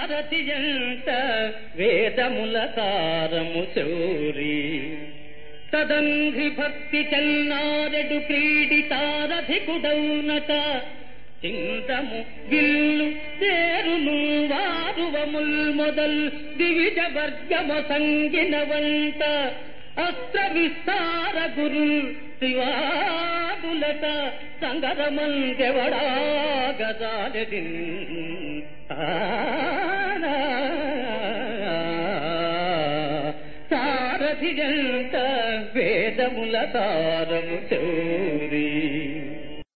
సారథియంత వేదముల సారము శౌరి తదంఘ్రి భక్తి చల్నారెడు క్రీడితారధికుడౌనట చింతము విల్లు తేరును వారువముల్ మొదల్ దివిజ వర్గమ సంగిన వంట అస్త్ర విస్తార గురు శివాదులట సంగరమందెవడా గదాలదిన్ సారథిజంత వేదముల సారము చౌరి